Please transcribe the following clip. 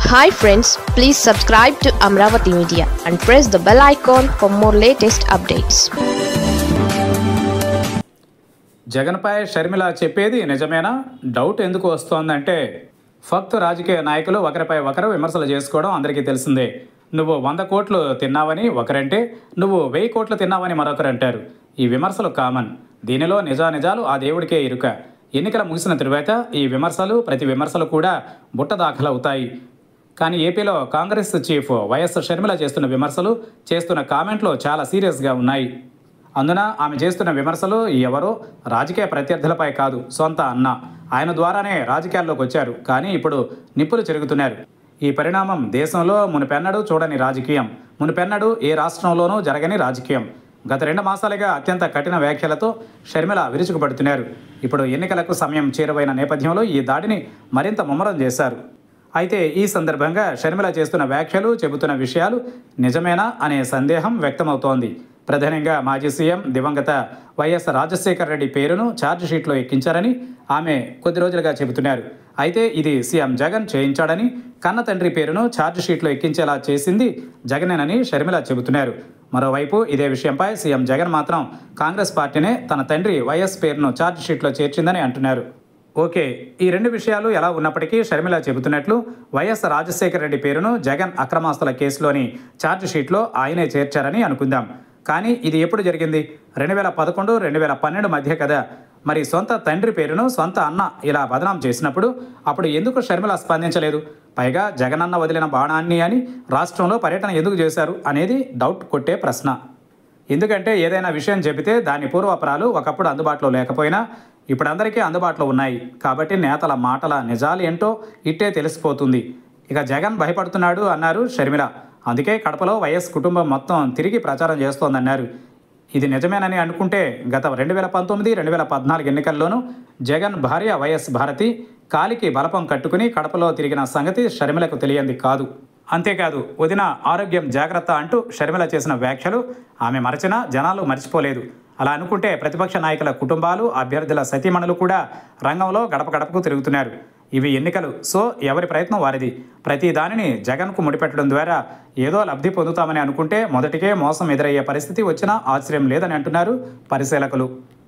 hi friends please subscribe to Amaravati media and press the bell icon for more latest updates జగన్పై షర్మిల చెప్పేది నిజమేనా doubt ఎందుకు వస్తోందంటే ఫక్త్ రాజకీయ నాయకులు ఒకరిపై ఒకరు విమర్శలు చేసుకోవడం అందరికీ తెలిసిందే నువ్వు వంద కోట్లు తిన్నావని ఒకరంటే నువ్వు వెయ్యి కోట్లు తిన్నావని మరొకరు అంటారు ఈ విమర్శలు కామన్ దీనిలో నిజానిజాలు ఆ దేవుడికే ఇరుక ఎన్నికల ముగిసిన తరువాత ఈ విమర్శలు ప్రతి విమర్శలు కూడా బుట్ట దాఖలవుతాయి కానీ ఏపీలో కాంగ్రెస్ చీఫ్ వైఎస్ షర్మిల చేస్తున్న విమర్శలు చేస్తున్న కామెంట్లు చాలా సీరియస్గా ఉన్నాయి అందున ఆమె చేస్తున్న విమర్శలు ఎవరో రాజకీయ ప్రత్యర్థులపై కాదు సొంత అన్న ఆయన ద్వారానే రాజకీయాల్లోకి వచ్చారు కానీ ఇప్పుడు నిప్పులు చెరుగుతున్నారు ఈ పరిణామం దేశంలో మునిపెన్నడూ చూడని రాజకీయం మునిపెన్నడూ ఏ రాష్ట్రంలోనూ జరగని రాజకీయం గత రెండు మాసాలుగా అత్యంత కఠిన వ్యాఖ్యలతో షర్మిల విరుచుకుపడుతున్నారు ఇప్పుడు ఎన్నికలకు సమయం చేరువైన నేపథ్యంలో ఈ దాడిని మరింత ముమ్మరం చేశారు అయితే ఈ సందర్భంగా షర్మిల చేస్తున్న వ్యాఖ్యలు చెబుతున్న విషయాలు నిజమేనా అనే సందేహం వ్యక్తమవుతోంది ప్రధానంగా మాజీ సీఎం దివంగత వైఎస్ రాజశేఖర రెడ్డి పేరును ఛార్జ్ షీట్లో ఎక్కించారని ఆమె కొద్ది రోజులుగా చెబుతున్నారు అయితే ఇది సీఎం జగన్ చేయించాడని కన్న తండ్రి పేరును ఛార్జ్ షీట్లో ఎక్కించేలా చేసింది జగనేనని షర్మిల చెబుతున్నారు మరోవైపు ఇదే విషయంపై సీఎం జగన్ మాత్రం కాంగ్రెస్ పార్టీనే తన తండ్రి వైఎస్ పేరును ఛార్జ్ షీట్లో చేర్చిందని అంటున్నారు ఓకే ఈ రెండు విషయాలు ఎలా ఉన్నప్పటికీ షర్మిల చెబుతున్నట్లు వైఎస్ రాజశేఖర రెడ్డి పేరును జగన్ అక్రమాస్తుల కేసులోని ఛార్జ్ షీట్లో ఆయనే చేర్చారని అనుకుందాం కానీ ఇది ఎప్పుడు జరిగింది రెండు వేల పదకొండు రెండు వేల పన్నెండు మధ్య కదా మరి సొంత తండ్రి పేరును సొంత అన్న ఇలా బదనాం చేసినప్పుడు అప్పుడు ఎందుకు షర్మిల స్పందించలేదు పైగా జగనన్న వదిలిన బాణాన్ని అని రాష్ట్రంలో పర్యటన ఎందుకు చేశారు అనేది డౌట్ కొట్టే ప్రశ్న ఎందుకంటే ఏదైనా విషయం చెబితే దాని పూర్వపరాలు ఒకప్పుడు అందుబాటులో లేకపోయినా ఇప్పుడు అందరికీ అందుబాటులో ఉన్నాయి కాబట్టి నేతల మాటల నిజాలు ఏంటో ఇట్టే తెలిసిపోతుంది ఇక జగన్ భయపడుతున్నాడు అన్నారు షర్మిల అందుకే కడపలో వైఎస్ కుటుంబం మొత్తం తిరిగి ప్రచారం చేస్తోందన్నారు ఇది నిజమేనని అనుకుంటే గత రెండు వేల పంతొమ్మిది రెండు వేల పద్నాలుగు ఎన్నికల్లోనూ జగన్ భార్య వైఎస్ భారతి కాలికి బలపం కట్టుకుని కడపలో తిరిగిన సంగతి షర్మిలకు తెలియంది కాదు అంతేకాదు వదిన ఆరోగ్యం జాగ్రత్త అంటూ షర్మిల చేసిన వ్యాఖ్యలు ఆమె మరచినా జనాలు మర్చిపోలేదు అలా అనుకుంటే ప్రతిపక్ష నాయకుల కుటుంబాలు అభ్యర్థుల సతీమణులు కూడా రంగంలో గడప గడపకు తిరుగుతున్నారు ఇవి ఎన్నికలు సో ఎవరి ప్రయత్నం వారిది ప్రతి దానిని జగన్కు ముడిపెట్టడం ద్వారా ఏదో లబ్ధి పొందుతామని అనుకుంటే మొదటికే మోసం ఎదురయ్యే పరిస్థితి వచ్చినా ఆశ్చర్యం లేదని అంటున్నారు పరిశీలకులు